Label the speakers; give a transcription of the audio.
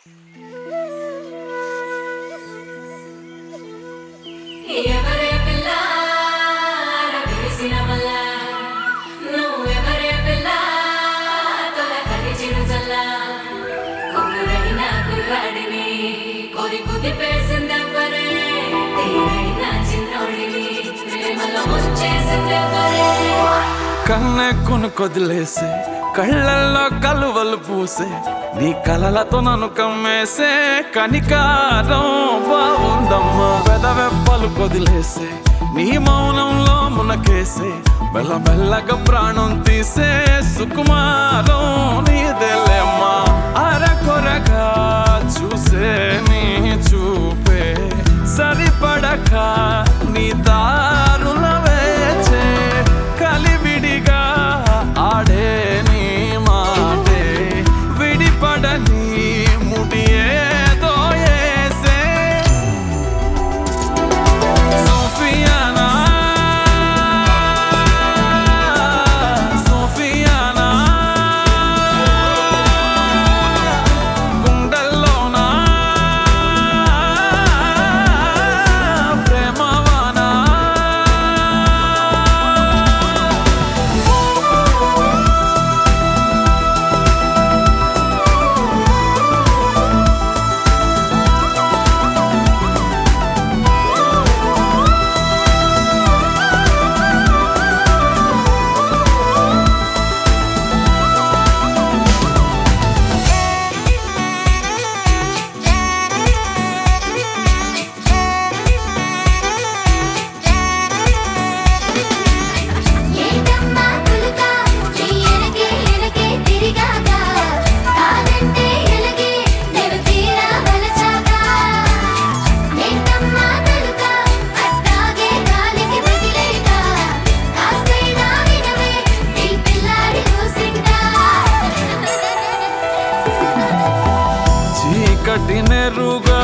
Speaker 1: ఎవరే పిల్ల రవేసిన వల్ల నువ్వెవరే పిల్ల తొలకరి చిరుజల్ల కుర్రైన కుర్రాడిని కోరి కుదిపేసిందెవ్వరే తీరైన చిన్నోడిని ప్రేమలో ముంచేసిందెవ్వరే
Speaker 2: కన్నె కొదిలేసే కళ్ళల్లో కలువలు పూసే నీ కలలతో నన్ను కమ్మేసే కనికారం బాగుందమ్మా పెదవెప్పలు కొదిలేసే నీ మౌనంలో మునకేసే మెల్లమెల్లగా ప్రాణం తీసే సుకుమారం నీదేలేమ్మా అరకొరగా చూసే నీ చూపే సరిపడక నీ దారుల వేచే కలివిడిగా ఆడే నీ మాటే విడిపడని ముడియేదో ఏసే సోఫియానా సోఫియానా గుండెల్లోనా ప్రేమవానా
Speaker 3: ఏంటమ్మా పులుక నీ ఎనకే ఎనకే తిరిగాక కాదంటే ఎలగే నేను తీరా వలచాక ఏంటమ్మా తలుక అట్టాగే గాలికి తగిలేక కాస్తైనా వినవే నీ పిల్లాడి ఊసిందా
Speaker 2: చీకటి నెరుగా